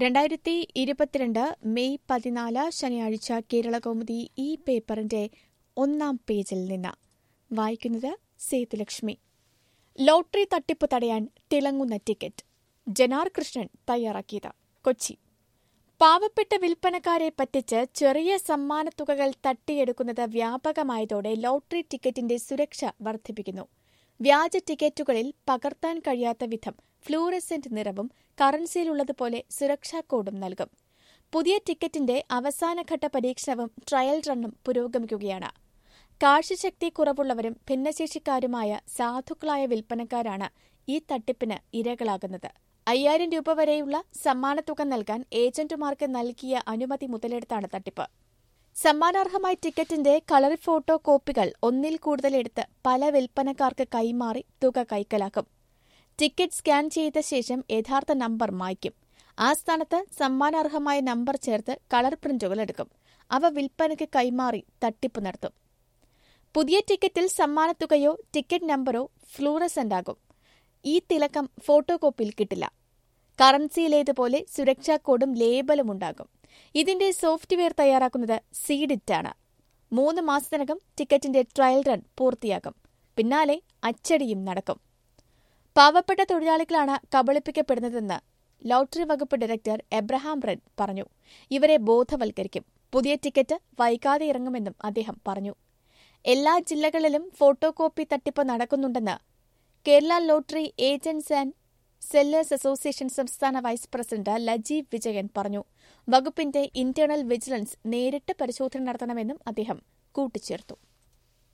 രണ്ടായിരത്തി ഇരുപത്തിരണ്ട് മെയ് പതിനാല് ശനിയാഴ്ച കേരളകൗമുദി ഈ പേപ്പറിന്റെ ഒന്നാം പേജിൽ നിന്ന് വായിക്കുന്നത് സേതുലക്ഷ്മി ലോട്ടറി തട്ടിപ്പ് തടയാൻ തിളങ്ങുന്ന ടിക്കറ്റ് ജനാർ കൃഷ്ണൻ തയ്യാറാക്കിയത് കൊച്ചി പാവപ്പെട്ട വിൽപ്പനക്കാരെ പറ്റിച്ച് ചെറിയ സമ്മാനത്തുകകൾ തട്ടിയെടുക്കുന്നത് വ്യാപകമായതോടെ ലോട്ടറി ടിക്കറ്റിന്റെ സുരക്ഷ വർദ്ധിപ്പിക്കുന്നു വ്യാജ ടിക്കറ്റുകളിൽ പകർത്താൻ കഴിയാത്ത വിധം ഫ്ലൂറസെന്റ് നിറവും കറൻസിയിലുള്ളതുപോലെ സുരക്ഷാ കോഡും നൽകും പുതിയ ടിക്കറ്റിന്റെ അവസാനഘട്ട പരീക്ഷണവും ട്രയൽ റണ്ണും പുരോഗമിക്കുകയാണ് കാഴ്ചശക്തി കുറവുള്ളവരും ഭിന്നശേഷിക്കാരുമായ സാധുക്കളായ വിൽപ്പനക്കാരാണ് ഈ തട്ടിപ്പിന് ഇരകളാകുന്നത് അയ്യായിരം രൂപ വരെയുള്ള സമ്മാനത്തുക നൽകാൻ ഏജന്റുമാർക്ക് നൽകിയ അനുമതി മുതലെടുത്താണ് തട്ടിപ്പ് സമ്മാനാർഹമായ ടിക്കറ്റിന്റെ കളർ ഫോട്ടോ കോപ്പികൾ ഒന്നിൽ കൂടുതൽ എടുത്ത് പല വിൽപ്പനക്കാർക്ക് കൈമാറി തുക കൈക്കലാക്കും ടിക്കറ്റ് സ്കാൻ ചെയ്ത ശേഷം യഥാർത്ഥ നമ്പർ മായ്ക്കും ആ സ്ഥാനത്ത് സമ്മാനാർഹമായ നമ്പർ ചേർത്ത് കളർ പ്രിന്റുകൾ എടുക്കും അവ വിൽപ്പനയ്ക്ക് കൈമാറി തട്ടിപ്പ് നടത്തും പുതിയ ടിക്കറ്റിൽ സമ്മാനത്തുകയോ ടിക്കറ്റ് നമ്പറോ ഫ്ലൂറസെന്റ് ആകും ഈ തിലക്കം ഫോട്ടോ കോപ്പിയിൽ കിട്ടില്ല കറൻസിയിലേതുപോലെ സുരക്ഷാ കോഡും ലേബലും ഉണ്ടാകും ഇതിന്റെ സോഫ്റ്റ്വെയർ തയ്യാറാക്കുന്നത് സീഡിറ്റാണ് മൂന്ന് മാസത്തിനകം ടിക്കറ്റിന്റെ ട്രയൽ റൺ പൂർത്തിയാക്കും പിന്നാലെ അച്ചടിയും നടക്കും പാവപ്പെട്ട തൊഴിലാളികളാണ് കബളിപ്പിക്കപ്പെടുന്നതെന്ന് ലോട്ടറി വകുപ്പ് ഡയറക്ടർ എബ്രഹാം റെഡ് പറഞ്ഞു ഇവരെ ബോധവൽക്കരിക്കും പുതിയ ടിക്കറ്റ് വൈകാതെ ഇറങ്ങുമെന്നും അദ്ദേഹം പറഞ്ഞു എല്ലാ ജില്ലകളിലും ഫോട്ടോ കോപ്പി തട്ടിപ്പ് നടക്കുന്നുണ്ടെന്ന് Kerala lottery agents and sellers association സംസ്ഥാന വൈസ് പ്രസിഡന്റ് ലജീവ് വിജയൻ പറഞ്ഞു വകുപ്പിന്റെ ഇന്റേണൽ വിജിലൻസ് നേരിട്ട് പരിശോധന നടത്തണമെന്നും അദ്ദേഹം കൂട്ടിച്ചേർത്തു